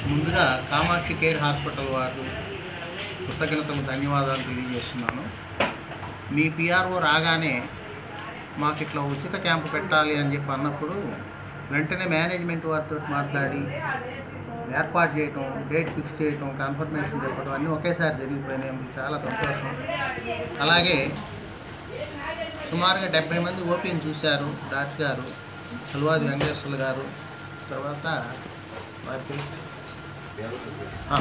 ముందుగా Kamakshi care hospital వారు కృతజ్ఞతలు ధన్యవాదాలు తెలియజేస్తున్నాను మీ పిఆర్ఓ రాగానే మాకు ఇట్లా ఉచిత క్యాంపు పెట్టాలి అని చెప్పి అన్నప్పుడు వెంటనే మేనేజ్మెంట్ వారితో మాట్లాడి ఏర్పాటు చేయటం డేట్ ఫిక్స్ చేయటం కన్ఫర్మేషన్ చెప్పడం అన్నీ ఒకేసారి జరిగిపోయినాయి అందుకు చాలా సంతోషం అలాగే సుమారుగా డెబ్బై మంది ఓపీని చూశారు డాక్టర్ గారు హల్వాది వెంకటేశ్వర్లు గారు తర్వాత వారి పేరు ఆ,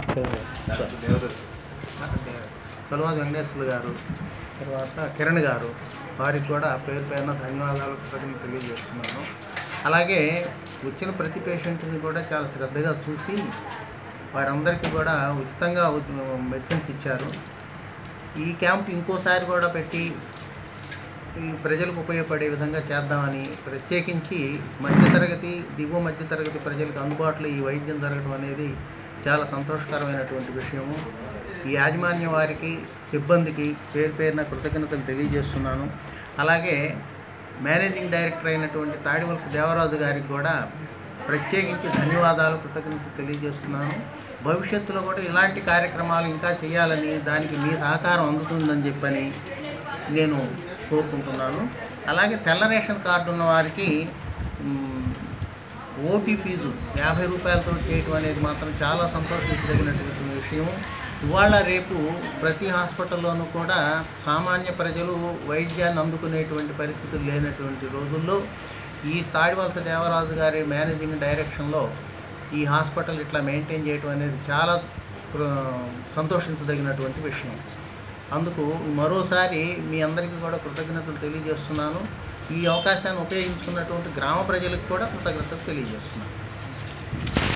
సల్వాది వెంకటేశ్వర్లు గారు తర్వాత కిరణ్ గారు వారికి కూడా పేరు పైన ధన్యవాదాలు కృతజ్ఞతలు తెలియజేస్తున్నాను అలాగే వచ్చిన ప్రతి పేషెంట్ని కూడా చాలా శ్రద్ధగా చూసి వారందరికీ కూడా ఉచితంగా ఉ- మెడిసిన్స్ ఇచ్చారు ఈ క్యాంప్ ఇంకోసారి కూడా పెట్టి ఈ ప్రజలకు ఉపయోగపడే విధంగా చేద్దామని ప్రత్యేకించి మధ్యతరగతి దిగువ మధ్యతరగతి ప్రజలకు అందుబాటులో ఈ వైద్యం జరగడం అనేది చాలా సంతోషకరమైనటువంటి విషయము ఈ యాజమాన్యం వారికి సిబ్బందికి పేరు పేరున కృతజ్ఞతలు తెలియజేస్తున్నాను అలాగే మేనేజింగ్ డైరెక్టర్ అయినటువంటి తాడివలస దేవరాజు గారికి కూడా ప్రత్యేకించి ధన్యవాదాలు కృతజ్ఞతలు తెలియజేస్తున్నాను భవిష్యత్తులో కూడా ఇలాంటి కార్యక్రమాలు ఇంకా చేయాలని దానికి మీ సహకారం అందుతుందని చెప్పని నేను కోరుకుంటున్నాను అలాగే తెల్ల రేషన్ కార్డు ఉన్న వారికి మ్, ఓపీ ఫీజు యాభై రూపాయలతో చేయటం అనేది మాత్రం చాలా సంతోషించదగినటువంటి విషయం ఇవాళ రేపు ప్రతి హాస్పిటల్లోనూ కూడా సామాన్య ప్రజలు వైద్యాన్ని అందుకునేటువంటి పరిస్థితులు లేనటువంటి రోజుల్లో ఈ తాడివలస దేవరాజు గారి మేనేజింగ్ డైరెక్షన్లో ఈ హాస్పిటల్ ఇట్లా మెయింటైన్ చేయటం అనేది చాలా ప్ర- సంతోషించదగినటువంటి విషయం అందుకు మరోసారి మీ అందరికీ కూడా కృతజ్ఞతలు తెలియజేస్తున్నాను ఈ అవకాశాన్ని ఉపయోగించుకున్నటువంటి గ్రామ ప్రజలకు కూడా కృతజ్ఞతలు తెలియజేస్తున్నాను